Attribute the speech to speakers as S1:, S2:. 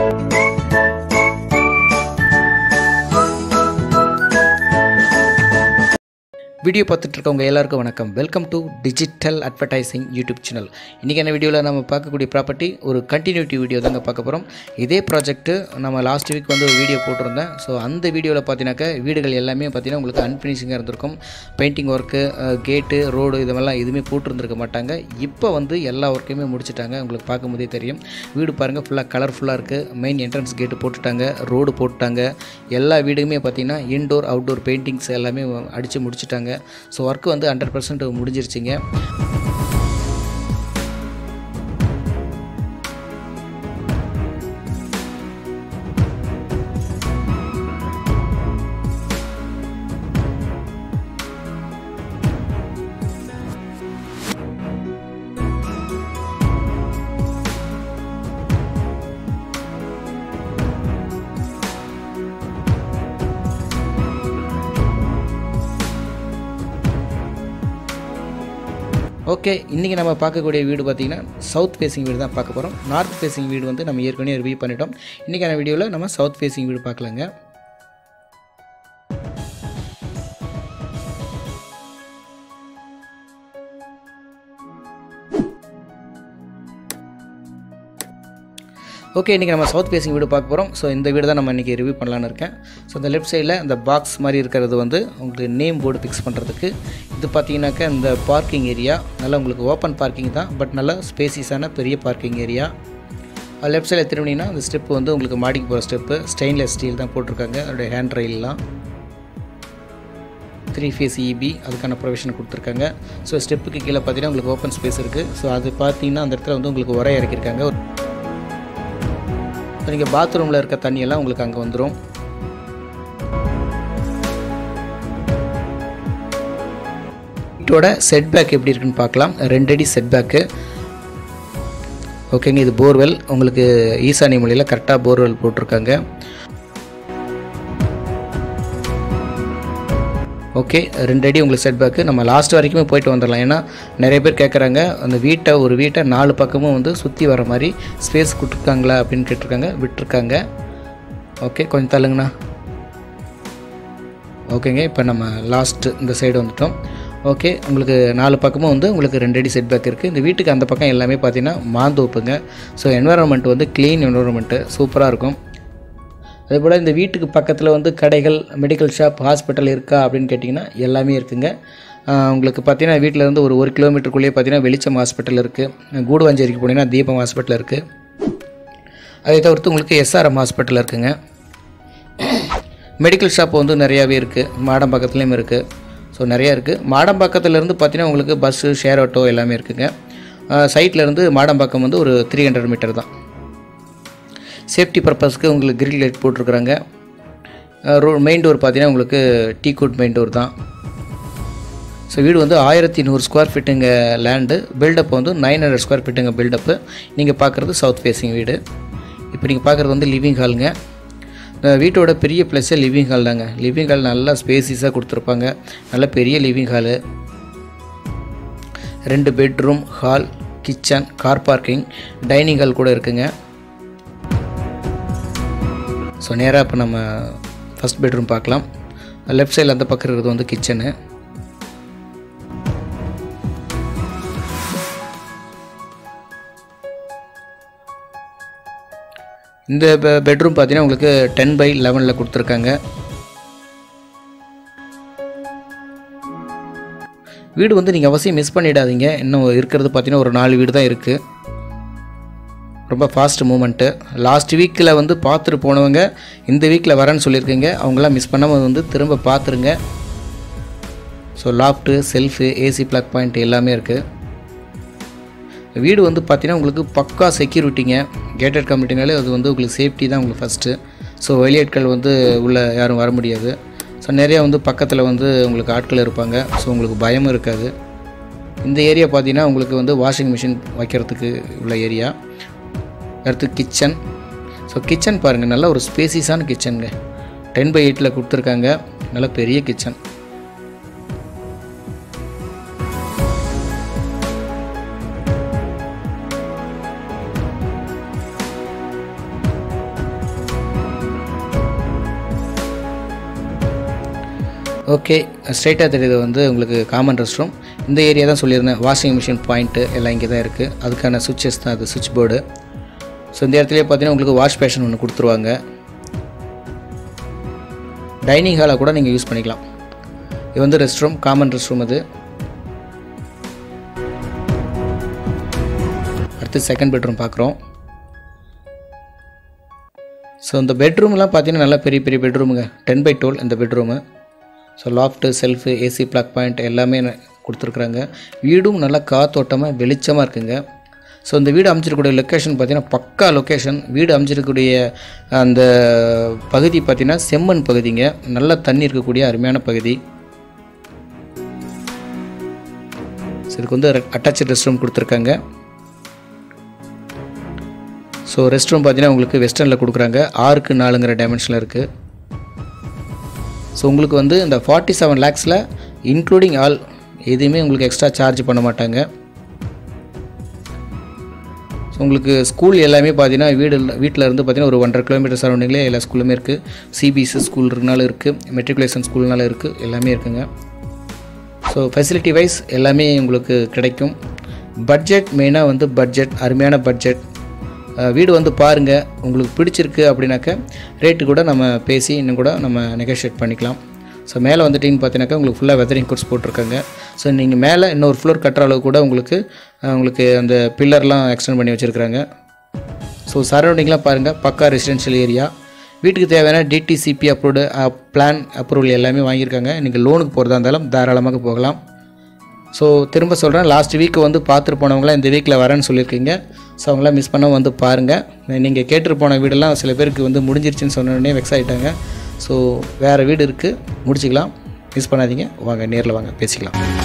S1: video பார்த்துட்டு இருக்கவங்க எல்லாருக்கும் வணக்கம் welcome to digital advertising YouTube channel இன்றைக்கி என்ன வீடியோவில் நம்ம பார்க்கக்கூடிய ப்ராப்பர்ட்டி ஒரு கண்டினியூட்டி வீடியோ தாங்க பார்க்க போகிறோம் இதே ப்ராஜெக்ட்டு நம்ம லாஸ்ட் வீக் வந்து ஒரு வீடியோ போட்டிருந்தேன் ஸோ அந்த வீடியோவில் பார்த்தீங்கன்னாக்கா வீடுகள் எல்லாமே பார்த்தீங்கன்னா உங்களுக்கு அன்ஃபினிஷிங்காக இருந்திருக்கும் பெயிண்டிங் ஒர்க்கு கேட்டு ரோடு இதெல்லாம் எதுவுமே போட்டிருந்துருக்க மாட்டாங்க இப்போ வந்து எல்லா ஒர்க்கையுமே முடிச்சிட்டாங்க உங்களுக்கு பார்க்கும்போதே தெரியும் வீடு பாருங்கள் ஃபுல்லாக கலர்ஃபுல்லாக இருக்குது மெயின் என்ட்ரன்ஸ் கேட்டு போட்டுட்டாங்க ரோடு போட்டுட்டாங்க எல்லா வீடுமே பார்த்தீங்கன்னா இன்டோர் அவுட்டோர் பெயிண்டிங்ஸ் எல்லாமே அடித்து முடிச்சிட்டாங்க ஸோ ஒர்க் வந்து ஹண்ட்ரட் பர்சன்ட் முடிஞ்சிருச்சுங்க ஓகே இன்றைக்கி நம்ம பார்க்கக்கூடிய வீடு பார்த்திங்கன்னா சவுத் ஃபேஸிங் வீடு தான் பார்க்க போகிறோம் நார்த் ஃபேஸிங் வீடு வந்து நம்ம ஏற்கனவே ரிவ்யூ பண்ணிட்டோம் இன்றைக்கான வீடியோவில் நம்ம சவுத் ஃபேஸிங் வீடு பார்க்கலாங்க ஓகே இன்றைக்கி நம்ம சவுத் ஃபேஸிங் வீடு பார்க்க போகிறோம் ஸோ இந்த வீடு தான் நம்ம இன்றைக்கி ரிவ்யூ பண்ணலான்னு இருக்கேன் ஸோ இந்த லெஃப்ட் சைடில் இந்த பாக்ஸ் மாதிரி இருக்கிறது வந்து உங்களுக்கு நேம் போர்டு ஃபிக்ஸ் பண்ணுறதுக்கு இது பார்த்தீங்கன்னாக்கா இந்த பார்க்கிங் ஏரியா நல்லா உங்களுக்கு ஓப்பன் பார்க்கிங் தான் பட் நல்லா ஸ்பேசியஸான பெரிய பார்க்கிங் ஏரியா லெஃப்ட் சைடில் திரும்பினீங்கன்னா அந்த ஸ்டெப்பு வந்து உங்களுக்கு மாடிக்கு போகிற ஸ்டெப்பு ஸ்டெயின்லெஸ் ஸ்டீல் தான் போட்டிருக்காங்க அதோடைய ஹேண்ட் ரயில்லாம் த்ரீ ஃபேஸ் இபி அதுக்கான ப்ரொவிஷன் கொடுத்துருக்காங்க ஸோ ஸ்டெப்புக்கு கீழே பார்த்தீங்கன்னா உங்களுக்கு ஓப்பன் ஸ்பேஸ் இருக்குது ஸோ அது பார்த்தீங்கன்னா அந்த இடத்துல வந்து உங்களுக்கு உரை இறக்கியிருக்காங்க ஸோ நீங்கள் பாத்ரூமில் இருக்க தண்ணியெல்லாம் உங்களுக்கு அங்கே வந்துடும் வீட்டோட செட்பேக் எப்படி இருக்குன்னு பார்க்கலாம் ரெண்டு அடி செட்பேக்கு ஓகேங்க இது போர்வெல் உங்களுக்கு ஈசானி மொழியில் கரெக்டாக போர்வெல் போட்டிருக்காங்க ஓகே ரெண்டு அடி உங்களுக்கு செட் பேக்கு நம்ம லாஸ்ட் வரைக்குமே போயிட்டு வந்துடலாம் ஏன்னா நிறைய பேர் கேட்குறாங்க அந்த வீட்டை ஒரு வீட்டை நாலு பக்கமும் வந்து சுற்றி வர மாதிரி ஸ்பேஸ் கொடுத்துருக்காங்களா அப்படின்னு கேட்டிருக்காங்க விட்டுருக்காங்க ஓகே கொஞ்சம் தள்ளுங்கண்ணா ஓகேங்க இப்போ நம்ம லாஸ்ட்டு இந்த சைடு வந்துட்டோம் ஓகே உங்களுக்கு நாலு பக்கமும் வந்து உங்களுக்கு ரெண்டு அடி செட் பேக் இருக்குது இந்த வீட்டுக்கு அந்த பக்கம் எல்லாமே பார்த்தீங்கன்னா மாந்தோப்புங்க ஸோ என்வரான்மெண்ட் வந்து க்ளீன் என்வரான்மெண்ட்டு சூப்பராக இருக்கும் அதே போல் இந்த வீட்டுக்கு பக்கத்தில் வந்து கடைகள் மெடிக்கல் ஷாப் ஹாஸ்பிட்டல் இருக்கா அப்படின்னு கேட்டிங்கன்னா எல்லாமே இருக்குங்க உங்களுக்கு பார்த்தீங்கன்னா வீட்டில் இருந்து ஒரு ஒரு கிலோமீட்டருக்குள்ளேயே பார்த்தீங்கன்னா வெளிச்சம் ஹாஸ்பிட்டல் இருக்குது கூடுவாஞ்சேரிக்கு போனீங்கன்னா தீபம் ஹாஸ்பிட்டல் இருக்குது அதை தவிர்த்து உங்களுக்கு எஸ்ஆர்எம் ஹாஸ்பிட்டல் இருக்குங்க மெடிக்கல் ஷாப் வந்து நிறையாவே இருக்குது மாடம்பாக்கத்துலேயும் இருக்குது ஸோ நிறையா இருக்குது மாடம்பாக்கத்துலேருந்து பார்த்தீங்கன்னா உங்களுக்கு பஸ்ஸு ஷேர் ஆட்டோ எல்லாமே இருக்குங்க சைட்லேருந்து மாடம்பாக்கம் வந்து ஒரு த்ரீ ஹண்ட்ரட் மீட்டர் தான் சேஃப்டி பர்பஸ்க்கு உங்களுக்கு கிரில் லைட் போட்டிருக்குறாங்க ரோ மெயின் டோர் பார்த்தீங்கன்னா உங்களுக்கு டீ கோட் மெயின் டோர் தான் ஸோ வீடு வந்து ஆயிரத்தி நூறு ஸ்கொயர் ஃபீட்டுங்க லேண்டு பில்டப் வந்து நைன் ஹண்ட்ரட் ஸ்கொயர் ஃபீட்டுங்க பில்டப்பு நீங்கள் பார்க்குறது சவுத் ஃபேஸிங் வீடு இப்போ நீங்கள் பார்க்குறது வந்து லிவிங் ஹாலுங்க வீட்டோட பெரிய ப்ளஸ்ஸே லிவிங் ஹால் தாங்க லிவிங் ஹால் நல்லா ஸ்பேசிஸாக கொடுத்துருப்பாங்க நல்ல பெரிய லிவிங் ஹாலு ரெண்டு bedroom hall kitchen car parking dining hall கூட இருக்குங்க ஸோ நேராக இப்போ நம்ம ஃபஸ்ட் பெட்ரூம் பார்க்கலாம் லெஃப்ட் சைடில் அந்த பக்கம் இருக்கிறது வந்து கிச்சனு இந்த பெட்ரூம் பார்த்தீங்கன்னா உங்களுக்கு டென் பை லெவனில் கொடுத்துருக்காங்க வீடு வந்து நீங்கள் அவசியம் மிஸ் பண்ணிடாதீங்க இன்னும் இருக்கிறது பார்த்தீங்கன்னா ஒரு நாலு வீடு தான் இருக்குது ரொம்ப ஃபாஸ்ட் மூமெண்ட்டு லாஸ்ட் வீக்கில் வந்து பார்த்துட்டு போனவங்க இந்த வீக்கில் வரேன்னு சொல்லியிருக்கீங்க அவங்களாம் மிஸ் பண்ணாமல் வந்து திரும்ப பார்த்துருங்க so loft shelf AC plug point எல்லாமே இருக்குது வீடு வந்து பார்த்தீங்கன்னா உங்களுக்கு பக்கா செக்யூரிட்டிங்க கேட்டட் கம்யூனிட்டினாலே அது வந்து உங்களுக்கு சேஃப்டி தான் உங்களுக்கு ஃபஸ்ட்டு ஸோ வெளியாட்கள் வந்து உள்ளே யாரும் வர முடியாது ஸோ நிறையா வந்து பக்கத்தில் வந்து உங்களுக்கு ஆட்கள் இருப்பாங்க ஸோ உங்களுக்கு பயமும் இருக்காது இந்த ஏரியா பார்த்தீங்கன்னா உங்களுக்கு வந்து வாஷிங் மிஷின் வைக்கிறதுக்கு உள்ள ஏரியா அடுத்து கிச்சன் ஸோ கிச்சன் பாருங்கள் நல்ல ஒரு ஸ்பேசிஸான கிச்சனுங்க டென் பை எயிட்டில் கொடுத்துருக்காங்க நல்ல பெரிய கிச்சன் ஓகே ஸ்ட்ரைட்டாக தெரியுது வந்து உங்களுக்கு காமன் ரெஸ்ட் ரூம் இந்த ஏரியா தான் சொல்லியிருந்தேன் வாஷிங் மிஷின் பாயிண்ட்டு எல்லாம் இங்கே தான் இருக்குது அதுக்கான சுவிட்சஸ் தான் அது சுவிட்ச் போர்டு ஸோ இந்த இடத்துலேயே பார்த்தீங்கன்னா உங்களுக்கு வாஷ் பேஷன் ஒன்று கொடுத்துருவாங்க டைனிங் ஹாலை கூட நீங்கள் யூஸ் பண்ணிக்கலாம் இது வந்து rest room common rest room அது அடுத்து செகண்ட் பெட்ரூம் பார்க்குறோம் ஸோ இந்த பெட்ரூம்லாம் பார்த்தீங்கன்னா நல்லா பெரிய பெரிய பெட்ரூமுங்க டென் பை டுவெல் இந்த bedroom so loft shelf AC plug point எல்லாமே ந- கொடுத்துருக்குறாங்க வீடும் நல்லா காத்தோட்டமாக வெளிச்சமாக இருக்குங்க ஸோ இந்த வீடு அமைச்சிருக்கக்கூடிய லொக்கேஷன் பார்த்தீங்கன்னா பக்கா லொக்கேஷன் வீடு அமைச்சிருக்கக்கூடிய அந்த பகுதி பார்த்தீங்கன்னா செம்மண் பகுதிங்க நல்ல தண்ணி இருக்கக்கூடிய அருமையான பகுதி ஸோ இதுக்கு வந்து அட்டாச்சு ரெஸ்ட் ரூம் கொடுத்துருக்காங்க ஸோ ரெஸ்ட் ரூம் பார்த்தீங்கன்னா உங்களுக்கு வெஸ்டர்னில் கொடுக்குறாங்க ஆறுக்கு நாலுங்கிற டைமென்ஷனில் இருக்குது ஸோ உங்களுக்கு வந்து இந்த ஃபார்ட்டி செவன் லேக்ஸில் இன்க்ளூடிங் ஆல் எதுவுமே உங்களுக்கு எக்ஸ்ட்ரா சார்ஜ் பண்ண மாட்டாங்க ஸோ உங்களுக்கு ஸ்கூல் எல்லாமே பார்த்தீங்கன்னா வீடு வீட்டில் இருந்து பார்த்தீங்கன்னா ஒரு ஒன்றரை கிலோமீட்டர் சரௌண்டிங்லேயே எல்லா ஸ்கூலுமே இருக்குது சிபிஎஸ்சி ஸ்கூல் இருக்கனால இருக்குது மெட்ரிகுலேஷன் ஸ்கூல்னால இருக்குது எல்லாமே இருக்குங்க ஸோ ஃபெசிலிட்டி வைஸ் எல்லாமே உங்களுக்கு கிடைக்கும் பட்ஜெட் மெயினாக வந்து பட்ஜெட் அருமையான பட்ஜெட் வீடு வந்து பாருங்கள் உங்களுக்கு பிடிச்சிருக்கு அப்படின்னாக்க ரேட்டு கூட நம்ம பேசி இன்னும் கூட நம்ம நெகோஷியேட் பண்ணிக்கலாம் ஸோ மேலே வந்துட்டிங்கன்னு பார்த்தீங்கன்னாக்கா உங்களுக்கு ஃபுல்லாக வெதரிங் கோர்ஸ் போட்டிருக்காங்க ஸோ நீங்கள் மேலே இன்னொரு ஃப்ளோர் கட்டுற அளவு கூட உங்களுக்கு அஹ், உங்களுக்கு அந்த பில்லர்லாம் எக்ஸ்டெண்ட் பண்ணி வச்சுருக்குறாங்க ஸோ சரௌண்டிங்லாம் பாருங்கள் பக்கா ரெசிடென்ஷியல் ஏரியா வீட்டுக்கு தேவையான டிடிசிபி அப்ரூவ்டு பிளான் அப்ரூவல் எல்லாமே வாங்கியிருக்காங்க நீங்கள் லோனுக்கு போகிறதா இருந்தாலும் தாராளமாக போகலாம் ஸோ திரும்ப சொல்கிறேன் லாஸ்ட் வீக் வந்து பார்த்துட்டு போனவங்களாம் இந்த வீக்கில் வரேன்னு சொல்லியிருக்கீங்க ஸோ அவங்களாம் மிஸ் பண்ண வந்து பாருங்கள் நீங்கள் கேட்டுட்டு போன வீடெல்லாம் சில பேருக்கு வந்து முடிஞ்சிருச்சுன்னு சொன்ன உடனே வெக்ஸ் ஆகிட்டாங்க ஸோ வேறு வீடு இருக்குது முடிச்சிக்கலாம் மிஸ் பண்ணாதீங்க வாங்க நேரில் வாங்க பேசிக்கலாம்